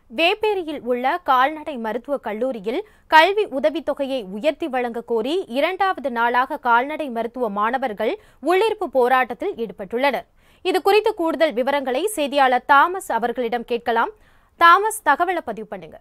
வேப்பேரியில் உள்ள கால்நடை மருத்துவக் கல்லூரியில் கல்வி உதவித்தொகையை உயர்த்தி வழங்க கோரி இரண்டாவது நாளாக கால்நடை மருத்துவ மாணவர்கள் உள்ளிருப்பு போராட்டத்தில் ஈடுபட்டுள்ளனர் இது குறித்து கூடுதல் விவரங்களை செய்தியாளர் தாமஸ் அவர்களிடம் கேட்கலாம் தாமஸ் தகவலை பதிவு பண்ணுங்க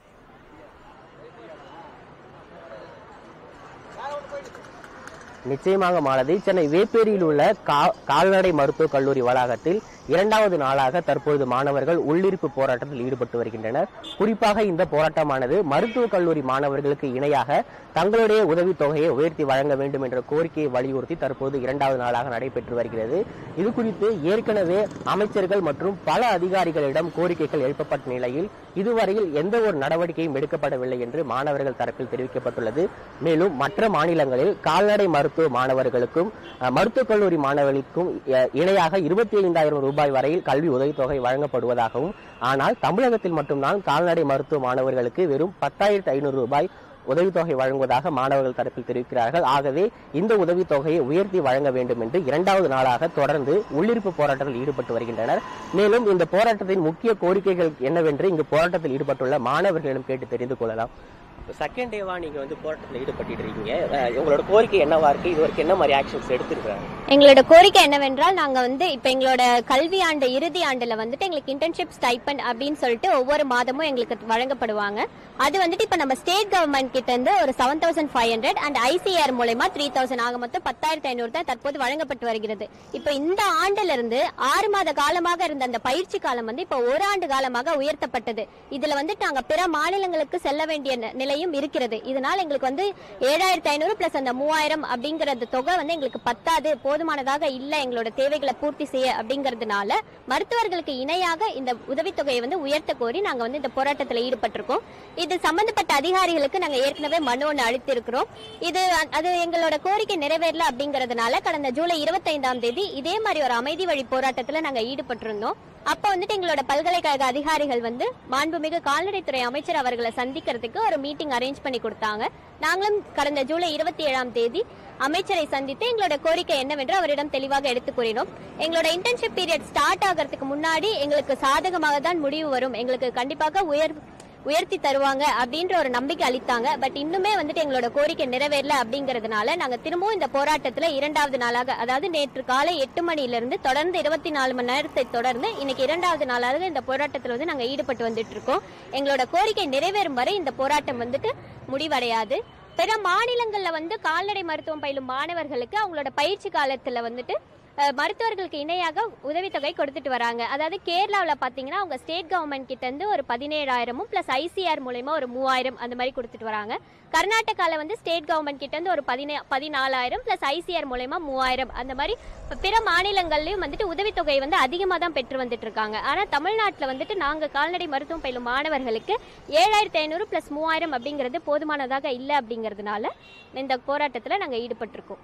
நிச்சயமாக மாலதி சென்னை வேப்பேரியில் உள்ள கா- கால்நடை மருத்துவக் கல்லூரி வளாகத்தில் இரண்டாவது நாளாக தற்பொழுது மாணவர்கள் உள்ளிருப்பு போராட்டத்தில் ஈடுபட்டு வருகின்றனர் குறிப்பாக இந்த போராட்டமானது மருத்துவக் கல்லூரி மாணவர்களுக்கு இணையாக தங்களுடைய உதவித் தொகையை உயர்த்தி வழங்க வேண்டும் என்ற கோரிக்கையை வலியுறுத்தி தற்போது இரண்டாவது நாளாக நடைபெற்று வருகிறது இது குறித்து ஏற்கனவே அமைச்சர்கள் மற்றும் பல அதிகாரிகளிடம் கோரிக்கைகள் எழுப்பப்பட்ட நிலையில் இதுவரையில் எந்த ஒரு நடவடிக்கையும் எடுக்கப்படவில்லை என்று மாணவர்கள் தரப்பில் தெரிவிக்கப்பட்டுள்ளது மேலும் மற்ற மாநிலங்களில் கால்நடை மருத்துவ மாணவர்களுக்கும் அஹ், மருத்துவக் கல்லூரி மாணவர்களுக்கும் அஹ், இணையாக இருபத்தி ஐந்தாயிரம் ரூபாய் வரையில் கல்வி உதவித்தொகை வழங்கப்படுவதாகவும் ஆனால் தமிழகத்தில் மட்டும்தான் கால்நடை மருத்துவ மாணவர்களுக்கு வெறும் பத்தாயிரத்து ஐநூறு ரூபாய் உதவித்தொகை வழங்குவதாக மாணவர்கள் தரப்பில் தெரிவிக்கிறார்கள் ஆகவே இந்த உதவித்தொகையை உயர்த்தி வழங்க வேண்டும் என்று இரண்டாவது நாளாக தொடர்ந்து உள்ளிருப்பு போராட்டத்தில் ஈடுபட்டு வருகின்றனர் மேலும் இந்த போராட்டத்தின் முக்கிய கோரிக்கைகள் என்னவென்று இங்கு போராட்டத்தில் ஈடுபட்டுள்ள மாணவர்களிடம் கேட்டு தெரிந்து கொள்ளலாம் செகண்ட் டேவா நீங்க வந்து போராட்டத்தில் ஈடுபட்டு இருக்கீங்க அஹ் உங்களோட கோரிக்கை என்னவா இருக்கு இது வரைக்கும் என்ன மாதிரி ஆக்ஷன்ஸ் எடுத்திருக்காங்க எங்களோட கோரிக்கை என்னவென்றால் நாங்க வந்து இப்ப எங்களோட கல்வி ஆண்டு இறுதி ஆண்டுல வந்துட்டு எங்களுக்கு இன்டர்ன்ஷிப் ஸ்டைப்பண்ட் அப்படின்னு சொல்லிட்டு ஒவ்வொரு மாதமும் எங்களுக்கு வழங்கப்படுவாங்க அது வந்துட்டு இப்ப நம்ம ஸ்டேட் கவர்மெண்ட் கிட்ட இருந்து ஒரு seven thousand five hundred and ICR மூலயமா த்ரீ தௌசண்ட் ஆக மொத்தம் பத்தாயிரத்தி ஐநூறு தான் தற்போது வழங்கப்பட்டு வருகிறது இப்ப இந்த ஆண்டுல இருந்து ஆறு மாத காலமாக இருந்த அந்த பயிற்சி காலம் வந்து இப்ப ஒரு ஆண்டு காலமாக உயர்த்தப்பட்டது இதுல வந்துட்டு நாங்க பிற மாநிலங்களுக்கு செல்ல வேண்டிய நி- நிலையும் இருக்கிறது இதனால எங்களுக்கு வந்து ஏழாயிரத்தி ஐநூறு பிளஸ் அந்த மூவாயிரம் அப்படிங்கறது தொகை வந்து எங்களுக்கு பத்தாது போதுமானதாக இல்ல எங்களோட தேவைகளை பூர்த்தி செய்ய அப்படிங்கறதுனால மருத்துவர்களுக்கு இணையாக இந்த உதவித்தொகையை வந்து உயர்த்த கோரி நாங்க வந்து இந்த போராட்டத்தில் ஈடுபட்டிருக்கோம் இது சம்பந்தப்பட்ட அதிகாரிகளுக்கு நாங்க ஏற்கனவே மனு ஒன்று அளித்திருக்கிறோம் இது அ- அது எங்களோட கோரிக்கை நிறைவேறல அப்படிங்கறதுனால கடந்த ஜூலை இருபத்தைந்தாம் தேதி இதே மாதிரி ஒரு அமைதி வழி போராட்டத்துல நாங்க ஈடுபட்டிருந்தோம் அப்ப வந்துட்டு எங்களோட பல்கலைக்கழக அதிகாரிகள் வந்து மாண்புமிகு கால்நடைத்துறை அமைச்சர் அவர்களை சந்திக்கிறதுக்கு ஒரு மீட்டிங் அரேஞ்ச் பண்ணி கொடுத்தாங்க நாங்களும் கடந்த ஜூலை இருபத்தி ஏழாம் தேதி அமைச்சரை சந்தித்து எங்களோட கோரிக்கை என்னவென்று அவரிடம் தெளிவாக எடுத்து கூறினோம் எங்களோட இன்டர்ன்ஷிப் பீரியட் ஸ்டார்ட் ஆகிறதுக்கு முன்னாடி எங்களுக்கு சாதகமாக தான் முடிவு வரும் எங்களுக்கு கண்டிப்பாக உயர் உயர்த்தி தருவாங்க அப்படின்ற ஒரு நம்பிக்கை அளித்தாங்க பட் இன்னுமே வந்துட்டு எங்களோட கோரிக்கை நிறைவேறல அப்படிங்கறதுனால நாங்க திரும்பவும் இந்த போராட்டத்துல இரண்டாவது நாளாக அதாவது நேற்று காலை எட்டு மணியிலிருந்து தொடர்ந்து இருபத்தி நாலு மணி நேரத்தை தொடர்ந்து இன்னைக்கு இரண்டாவது நாளாக இந்த போராட்டத்துல வந்து நாங்க ஈடுபட்டு வந்துட்டு இருக்கோம் எங்களோட கோரிக்கை நிறைவேறும் வரை இந்த போராட்டம் வந்துட்டு முடிவடையாது பிற மாநிலங்கள்ல வந்து கால்நடை மருத்துவம் பயிலும் மாணவர்களுக்கு அவங்களோட பயிற்சி காலத்துல வந்துட்டு அஹ், மருத்துவர்களுக்கு இணையாக உதவித்தொகை கொடுத்துட்டு வராங்க அதாவது கேரளாவில் பார்த்தீங்கன்னா அவங்க ஸ்டேட் கவர்மெண்ட் கிட்ட இருந்து ஒரு பதினேழாயிரமும் ப்ளஸ் ஐசிஆர் மூலயமா ஒரு மூவாயிரம் அந்த மாதிரி கொடுத்துட்டு வராங்க கர்நாடகாவில் வந்து ஸ்டேட் கவர்மெண்ட் கிட்ட இருந்து ஒரு பதினே பதினாலாயிரம் ப்ளஸ் ஐசிஆர் மூலயமா மூவாயிரம் அந்த மாதிரி இப்ப பிற மாநிலங்கள்லயும் வந்துட்டு உதவித்தொகை வந்து அதிகமாக தான் பெற்று வந்துட்டு இருக்காங்க ஆனால் தமிழ்நாட்டில் வந்துட்டு நாங்கள் கால்நடை மருத்துவம் பயிலும் மாணவர்களுக்கு ஏழாயிரத்தி ஐநூறு ப்ளஸ் மூவாயிரம் அப்படிங்கிறது போதுமானதாக இல்லை அப்படிங்கிறதுனால இந்த போராட்டத்தில் நாங்கள் ஈடுபட்டிருக்கோம்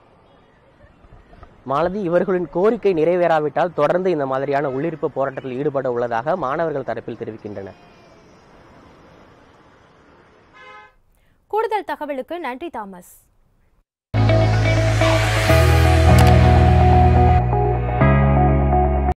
மாலதி இவர்களின் கோரிக்கை நிறைவேறாவிட்டால் தொடர்ந்து இந்த மாதிரியான உள்ளிருப்பு போராட்டத்தில் ஈடுபட உள்ளதாக மாணவர்கள் தரப்பில் தெரிவிக்கின்றனர் கூடுதல் தகவலுக்கு நன்றி தாமஸ்